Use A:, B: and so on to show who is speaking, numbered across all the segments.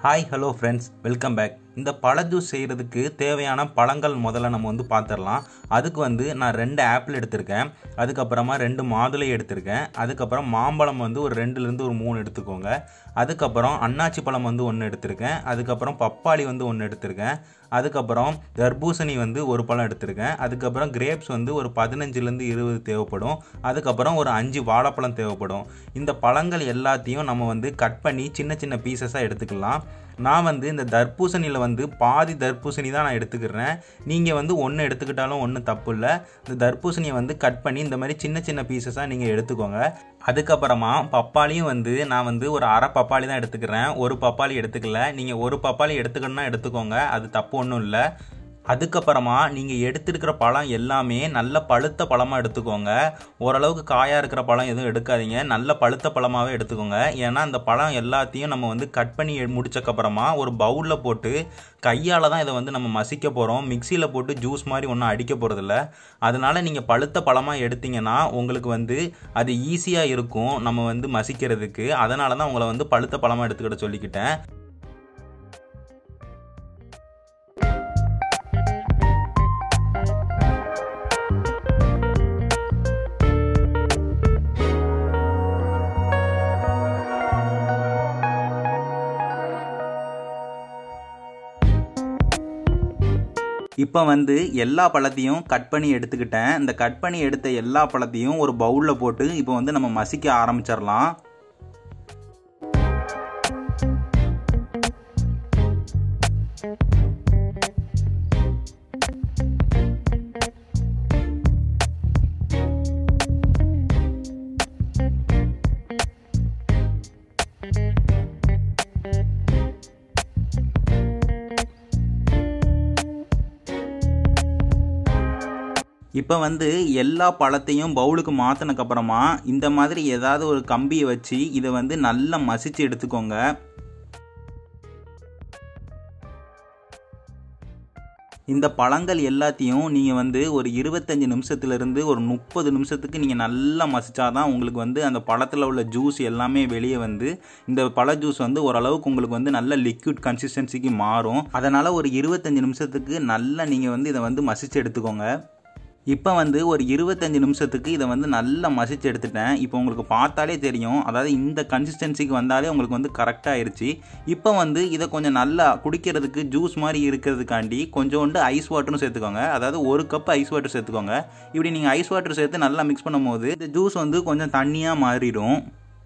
A: hi hello friends welcome back இந்த பழ juice செய்கிறதுக்கு தேவையான பழங்கள் முதல்ல நம்ம வந்து பார்த்துடலாம் அதுக்கு வந்து நான் ரெண்டு ஆப்பிள் எடுத்திருக்கேன் அதுக்கப்புறமா ரெண்டு மாதுளை எடுத்திருக்கேன் அதுக்கப்புறம் மாம்பழம் வந்து ஒரு ரெண்டுலேருந்து ஒரு மூணு எடுத்துக்கோங்க அதுக்கப்புறம் அன்னாச்சி பழம் வந்து ஒன்று எடுத்திருக்கேன் அதுக்கப்புறம் பப்பாளி வந்து ஒன்று எடுத்திருக்கேன் அதுக்கப்புறம் தர்பூசணி வந்து ஒரு பழம் எடுத்திருக்கேன் அதுக்கப்புறம் கிரேப்ஸ் வந்து ஒரு பதினஞ்சுலேருந்து இருபது தேவைப்படும் அதுக்கப்புறம் ஒரு அஞ்சு வாழைப்பழம் தேவைப்படும் இந்த பழங்கள் எல்லாத்தையும் நம்ம வந்து கட் பண்ணி சின்ன சின்ன பீசஸாக எடுத்துக்கலாம் நான் வந்து இந்த தர்பூசணியில் வந்து பாதி தர்பூசணி தான் நான் எடுத்துக்கிறேன் நீங்கள் வந்து ஒன்று எடுத்துக்கிட்டாலும் ஒன்றும் தப்பு இல்லை இந்த தர்பூசணியை வந்து கட் பண்ணி இந்த மாதிரி சின்ன சின்ன பீசஸாக நீங்கள் எடுத்துக்கோங்க அதுக்கப்புறமா பப்பாளியும் வந்து நான் வந்து ஒரு அரை பப்பாளி தான் எடுத்துக்கிறேன் ஒரு பப்பாளி எடுத்துக்கல நீங்கள் ஒரு பப்பாளி எடுத்துக்கணும்னா எடுத்துக்கோங்க அது தப்பு ஒன்றும் இல்லை அதுக்கப்புறமா நீங்கள் எடுத்துருக்கிற பழம் எல்லாமே நல்ல பழுத்த பழமாக எடுத்துக்கோங்க ஓரளவுக்கு காயாக இருக்கிற பழம் எதுவும் எடுக்காதீங்க நல்ல பழுத்த பழமாகவே எடுத்துக்கோங்க ஏன்னா அந்த பழம் எல்லாத்தையும் நம்ம வந்து கட் பண்ணி முடிச்சக்கப்புறமா ஒரு பவுலில் போட்டு கையால் தான் இதை வந்து நம்ம மசிக்க போகிறோம் மிக்சியில் போட்டு ஜூஸ் மாதிரி ஒன்றும் அடிக்க போகிறதில்ல அதனால் நீங்கள் பழுத்த பழமாக எடுத்தீங்கன்னா உங்களுக்கு வந்து அது ஈஸியாக இருக்கும் நம்ம வந்து மசிக்கிறதுக்கு அதனால தான் உங்களை வந்து பழுத்த பழமாக எடுத்துக்கிட்ட சொல்லிக்கிட்டேன் இப்போ வந்து எல்லா பழத்தையும் கட் பண்ணி எடுத்துக்கிட்டேன் இந்த கட் பண்ணி எடுத்த எல்லா பழத்தையும் ஒரு பவுலில் போட்டு இப்போ வந்து நம்ம மசிக்க ஆரம்பிச்சிடலாம் இப்போ வந்து எல்லா பழத்தையும் பவுலுக்கு மாற்றினக்கப்புறமா இந்த மாதிரி ஏதாவது ஒரு கம்பியை வச்சு இதை வந்து நல்லா மசிச்சு எடுத்துக்கோங்க இந்த பழங்கள் எல்லாத்தையும் நீங்கள் வந்து ஒரு இருபத்தஞ்சி நிமிஷத்துலேருந்து ஒரு முப்பது நிமிஷத்துக்கு நீங்கள் நல்லா மசிச்சாதான் உங்களுக்கு வந்து அந்த பழத்தில் உள்ள ஜூஸ் எல்லாமே வெளியே வந்து இந்த பழ ஜூஸ் வந்து ஓரளவுக்கு உங்களுக்கு வந்து நல்ல லிக்விட் கன்சிஸ்டன்சிக்கு மாறும் அதனால் ஒரு இருபத்தஞ்சி நிமிஷத்துக்கு நல்லா நீங்கள் வந்து இதை வந்து மசிச்சு எடுத்துக்கோங்க இப்போ வந்து ஒரு இருபத்தஞ்சி நிமிஷத்துக்கு இதை வந்து நல்லா மசிச்சு எடுத்துட்டேன் இப்போ உங்களுக்கு பார்த்தாலே தெரியும் அதாவது இந்த கன்சிஸ்டன்சிக்கு வந்தாலே உங்களுக்கு வந்து கரெக்டாக ஆயிடுச்சு இப்போ வந்து இதை கொஞ்சம் நல்லா குடிக்கிறதுக்கு ஜூஸ் மாதிரி இருக்கிறதுக்காண்டி கொஞ்சோண்டு ஐஸ் வாட்டரும் சேர்த்துக்கோங்க அதாவது ஒரு கப் ஐஸ் வாட்டர் சேர்த்துக்கோங்க இப்படி நீங்கள் ஐஸ் வாட்டர் சேர்த்து நல்லா மிக்ஸ் பண்ணும்போது இந்த ஜூஸ் வந்து கொஞ்சம் தண்ணியாக மாறிடும்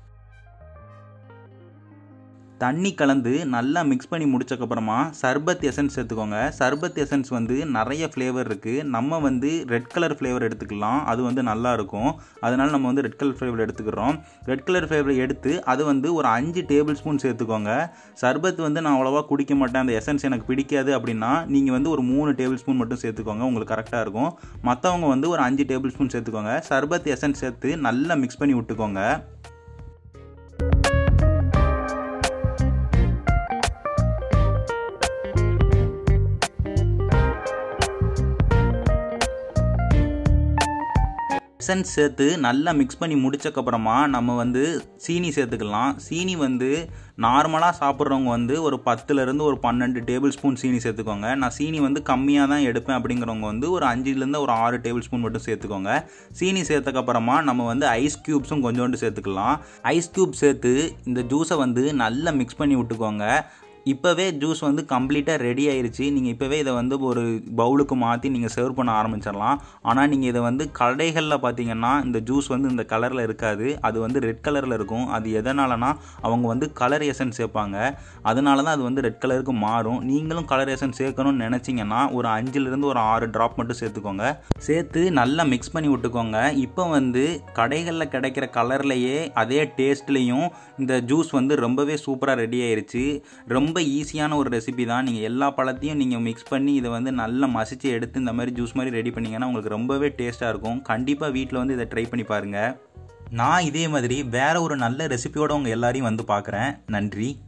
A: தண்ணி கலந்து நல்லா மிக்ஸ் பண்ணி முடிச்சக்கப்புறமா சர்பத் எசன்ஸ் சேர்த்துக்கோங்க சர்பத் எசன்ஸ் வந்து நிறைய ஃப்ளேவர் இருக்குது நம்ம வந்து ரெட் கலர் ஃப்ளேவர் எடுத்துக்கலாம் அது வந்து நல்லா இருக்கும் அதனால் நம்ம வந்து ரெட் கலர் ஃப்ளேவர் எடுத்துக்கிறோம் ரெட் கலர் ஃப்ளேவர் எடுத்து அது வந்து ஒரு அஞ்சு டேபிள் ஸ்பூன் சேர்த்துக்கோங்க சர்பத் வந்து நான் அவ்வளோவா குடிக்க மாட்டேன் அந்த எசன்ஸ் எனக்கு பிடிக்காது அப்படின்னா நீங்கள் வந்து ஒரு மூணு டேபிள் ஸ்பூன் மட்டும் சேர்த்துக்கோங்க உங்களுக்கு கரெக்டாக இருக்கும் மற்றவங்க வந்து ஒரு அஞ்சு டேபிள் ஸ்பூன் சேர்த்துக்கோங்க சர்பத் எசன்ஸ் சேர்த்து நல்லா மிக்ஸ் பண்ணி விட்டுக்கோங்க எசன்ஸ் சேர்த்து நல்லா மிக்ஸ் பண்ணி முடிச்சக்கப்புறமா நம்ம வந்து சீனி சேர்த்துக்கலாம் சீனி வந்து நார்மலாக சாப்பிட்றவங்க வந்து ஒரு பத்துலேருந்து ஒரு பன்னெண்டு டேபிள் ஸ்பூன் சீனி சேர்த்துக்கோங்க நான் சீனி வந்து கம்மியாக தான் எடுப்பேன் அப்படிங்கிறவங்க வந்து ஒரு அஞ்சுலேருந்து ஒரு ஆறு டேபிள் ஸ்பூன் மட்டும் சேர்த்துக்கோங்க சீனி சேர்த்தக்கப்புறமா நம்ம வந்து ஐஸ் க்யூப்ஸும் கொஞ்சோண்டு சேர்த்துக்கலாம் ஐஸ் க்யூப் சேர்த்து இந்த ஜூஸை வந்து நல்லா மிக்ஸ் பண்ணி விட்டுக்கோங்க இப்போவே ஜூஸ் வந்து கம்ப்ளீட்டாக ரெடி ஆயிருச்சு நீங்கள் இப்போவே இதை வந்து ஒரு பவுலுக்கு மாற்றி நீங்கள் சர்வ் பண்ண ஆரம்பிச்சிடலாம் ஆனால் நீங்கள் இதை வந்து கடைகளில் பார்த்தீங்கன்னா இந்த ஜூஸ் வந்து இந்த கலரில் இருக்காது அது வந்து ரெட் கலரில் இருக்கும் அது எதனாலனா அவங்க வந்து கலர் எசன்ஸ் சேர்ப்பாங்க அதனால தான் அது வந்து ரெட் கலருக்கு மாறும் நீங்களும் கலர் எசன்ஸ் சேர்க்கணும்னு நினச்சிங்கன்னா ஒரு அஞ்சுலேருந்து ஒரு ஆறு ட்ராப் மட்டும் சேர்த்துக்கோங்க சேர்த்து நல்லா மிக்ஸ் பண்ணி விட்டுக்கோங்க இப்போ வந்து கடைகளில் கிடைக்கிற கலர்லேயே அதே டேஸ்ட்லேயும் இந்த ஜூஸ் வந்து ரொம்பவே சூப்பராக ரெடி ஆயிருச்சு ரொம்ப ரொம்ப ஈஸியான ஒரு ரெசிபி தான் நீங்கள் எல்லா பழத்தையும் நீங்கள் மிக்ஸ் பண்ணி இதை வந்து நல்லா மசிச்சு எடுத்து இந்த மாதிரி ஜூஸ் மாதிரி ரெடி பண்ணிங்கன்னா உங்களுக்கு ரொம்பவே டேஸ்ட்டாக இருக்கும் கண்டிப்பாக வீட்டில் வந்து இதை ட்ரை பண்ணி பாருங்கள் நான் இதே மாதிரி வேறு ஒரு நல்ல ரெசிபியோடு உங்கள் எல்லாரையும் வந்து பார்க்குறேன் நன்றி